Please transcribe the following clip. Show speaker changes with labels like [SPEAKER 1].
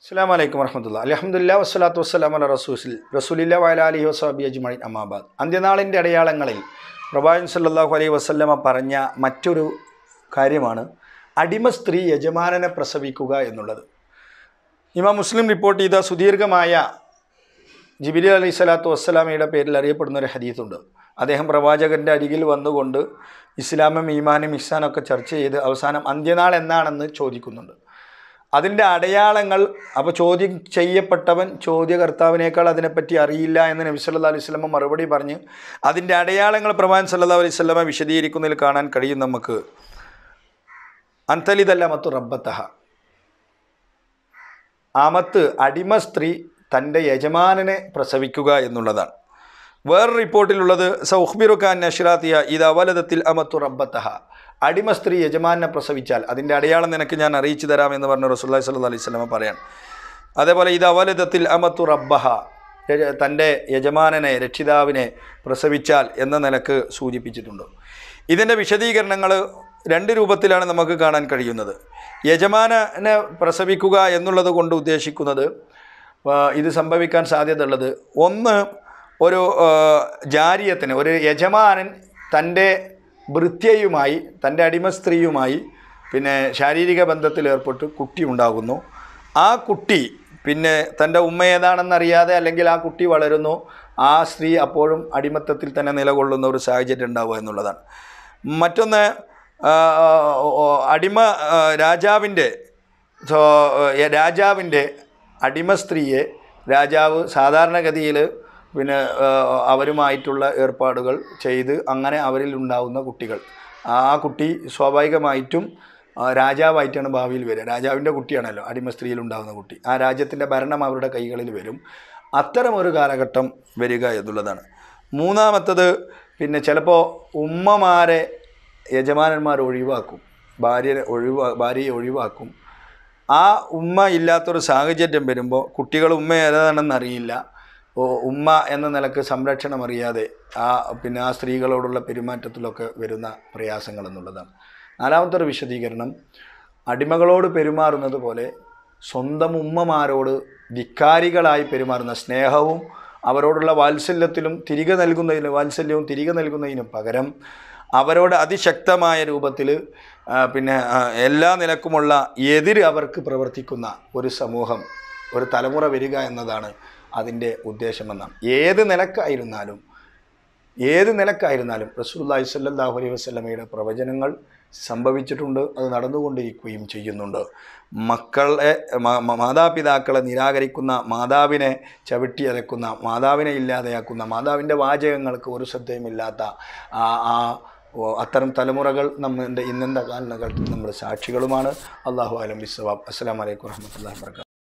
[SPEAKER 1] അസ്സാം വലൈക്കും വർഹമത്തുള്ള അലഹമുല്ല വസ്സലാത്തു വസ്സലാം അല റസൂസിൽ റസൂലില്ല വയല അലി വസാബി അജ്മൈൻ അമാബാദ് അന്ത്യനാളിൻ്റെ അടയാളങ്ങളിൽ പ്രവാചൻ സല്ലല്ലാഹു അലൈഹി വസല്ലമ പറഞ്ഞ മറ്റൊരു കാര്യമാണ് അടിമ സ്ത്രീ യജമാനനെ പ്രസവിക്കുക എന്നുള്ളത് ഇമാം മുസ്ലിം റിപ്പോർട്ട് ചെയ്ത സുദീർഘമായ ജിബിലി അലൈഹി സ്വലാത്തു വസ്സലാമയുടെ പേരിൽ അറിയപ്പെടുന്ന ഒരു ഹദീത്തുണ്ട് അദ്ദേഹം പ്രവാചകൻ്റെ അരികിൽ വന്നുകൊണ്ട് ഇസ്ലാമും ഈമാനും ഇഹ്സാനൊക്കെ ചർച്ച ചെയ്ത് അവസാനം അന്ത്യനാൾ എന്നാണെന്ന് ചോദിക്കുന്നുണ്ട് അതിൻ്റെ അടയാളങ്ങൾ അപ്പോൾ ചോദ്യം ചെയ്യപ്പെട്ടവൻ ചോദ്യകർത്താവിനേക്കാൾ അതിനെപ്പറ്റി അറിയില്ല എന്ന് നബി സല്ലല്ലാഹു അലൈഹി വസല്ലമ മറുപടി പറഞ്ഞ് അതിൻ്റെ അടയാളങ്ങൾ പ്രവാൻ സല്ലല്ലാഹു അലൈഹി വസല്ലമ വിശദീകരിക്കുന്നതിൽ കാണാൻ കഴിയും നമുക്ക് അന്തലിതല്ല മത്തു റബ്ബത്തഹ ആമത്ത് അടിമ സ്ത്രീ തൻ്റെ യജമാനനെ പ്രസവിക്കുക എന്നുള്ളതാണ് വേറെ റിപ്പോർട്ടിലുള്ളത് സൗഹ്ബിറുഖാൻ നഷ്റാത്തിയ ഇത് അവലതത്തിൽ അമത്തു റബ്ബത്തഹ അടിമ സ്ത്രീ യജമാനെ പ്രസവിച്ചാൽ അതിൻ്റെ അടയാളം നിനക്ക് ഞാൻ അറിയിച്ചു തരാം എന്ന് പറഞ്ഞ റസൂല്ലായി സല്ലു അലൈഹി സ്വലമ പറയാണ് അതേപോലെ ഇത് അവലതത്തിൽ അമത്തു റബ്ബഹ യ- തൻ്റെ യജമാനനെ രക്ഷിതാവിനെ പ്രസവിച്ചാൽ എന്ന നിലക്ക് സൂചിപ്പിച്ചിട്ടുണ്ട് ഇതിൻ്റെ വിശദീകരണങ്ങൾ രണ്ട് രൂപത്തിലാണ് നമുക്ക് കാണാൻ കഴിയുന്നത് യജമാനനെ പ്രസവിക്കുക എന്നുള്ളത് കൊണ്ട് ഉദ്ദേശിക്കുന്നത് ആ, ഇത് സംഭവിക്കാൻ സാധ്യതയുള്ളത് ഒന്ന് ഒരു ആ, ജാരിയത്തിന് ഒരു യജമാനൻ തൻ്റെ ഭൃത്യയുമായി തൻ്റെ അടിമ സ്ത്രീയുമായി പിന്നെ ശാരീരിക ബന്ധത്തിൽ ഏർപ്പെട്ട് കുട്ടി ഉണ്ടാകുന്നു ആ കുട്ടി പിന്നെ തൻ്റെ ഉമ്മ ഏതാണെന്നറിയാതെ അല്ലെങ്കിൽ ആ കുട്ടി വളരുന്നു ആ സ്ത്രീ അപ്പോഴും അടിമത്തത്തിൽ തന്നെ നിലകൊള്ളുന്ന ഒരു സാഹചര്യം ഉണ്ടാവുക എന്നുള്ളതാണ് മറ്റൊന്ന് ആ, ഓ, അടിമ ആ, രാജാവിൻ്റെ സോ, ഏ, രാജാവിൻ്റെ അടിമ സ്ത്രീയെ രാജാവ് സാധാരണഗതിയിൽ പിന്നെ ആ, അവരുമായിട്ടുള്ള ഏർപ്പാടുകൾ ചെയ്ത് അങ്ങനെ അവരിൽ ഉണ്ടാകുന്ന കുട്ടികൾ ആ കുട്ടി സ്വാഭാവികമായിട്ടും ആ, രാജാവായിട്ടാണ് ഭാവിയിൽ വരിക രാജാവിൻ്റെ കുട്ടിയാണല്ലോ അടിമ സ്ത്രീയിൽ ഉണ്ടാകുന്ന കുട്ടി ആ രാജ്യത്തിൻ്റെ ഭരണം അവരുടെ കൈകളിൽ വരും അത്തരമൊരു കാലഘട്ടം വരിക എന്നുള്ളതാണ് മൂന്നാമത്തത് പിന്നെ ചിലപ്പോൾ ഉമ്മമാരെ യജമാനന്മാർ ഒഴിവാക്കും ഭാര്യ ഒഴിവാ ഭാര്യയെ ഒഴിവാക്കും ആ ഉമ്മ ഇല്ലാത്തൊരു സാഹചര്യം വരുമ്പോൾ കുട്ടികൾ ഉമ്മ ഏതാണെന്ന് അറിയില്ല ഓ ഉമ്മ എന്ന നിലക്ക് സംരക്ഷണം അറിയാതെ ആ പിന്നെ ആ സ്ത്രീകളോടുള്ള പെരുമാറ്റത്തിലൊക്കെ വരുന്ന പ്രയാസങ്ങൾ എന്നുള്ളതാണ് നാലാമത്തെ ഒരു വിശദീകരണം അടിമകളോട് പെരുമാറുന്നത് പോലെ സ്വന്തം ഉമ്മമാരോട് ധിക്കാരികളായി പെരുമാറുന്ന സ്നേഹവും അവരോടുള്ള വാത്സല്യത്തിലും തിരികെ നൽകുന്നതിനും വാത്സല്യവും തിരികെ നൽകുന്നതിനും പകരം അവരോട് അതിശക്തമായ രൂപത്തിൽ പിന്നെ ആ, എല്ലാ നിലക്കുമുള്ള എതിര് അവർക്ക് പ്രവർത്തിക്കുന്ന ഒരു സമൂഹം ഒരു തലമുറ വരിക എന്നതാണ് അതിൻ്റെ ഉദ്ദേശമെന്നാണ് ഏത് നിലക്കായിരുന്നാലും ഏത് നിലക്കായിരുന്നാലും റസൂലുള്ളാഹി സ്വല്ലല്ലാഹു അലൈഹി വസല്ലമയുടെ പ്രവചനങ്ങൾ സംഭവിച്ചിട്ടുണ്ട് അത് നടന്നുകൊണ്ടിരിക്കുകയും ചെയ്യുന്നുണ്ട് മക്കളെ മ- മ- മാതാപിതാക്കളെ നിരാകരിക്കുന്ന മാതാവിനെ ചവിട്ടിയരക്കുന്ന മാതാവിനെ ഇല്ലാതെയാക്കുന്ന മാതാവിൻ്റെ വാചകങ്ങൾക്ക് ഒരു ശ്രദ്ധയുമില്ലാത്ത ആ ആ ഓ, അത്തരം തലമുറകൾ നമ്മുടെ ഇന്നത്തെ കാലഘട്ടത്തിൽ നമ്മൾ സാക്ഷികളുമാണ് അള്ളാഹു അലം ബിസ്വാബ് അസ്സാം വലൈക്കും വർഹമത്തല്ലാ വർക്കാത്തു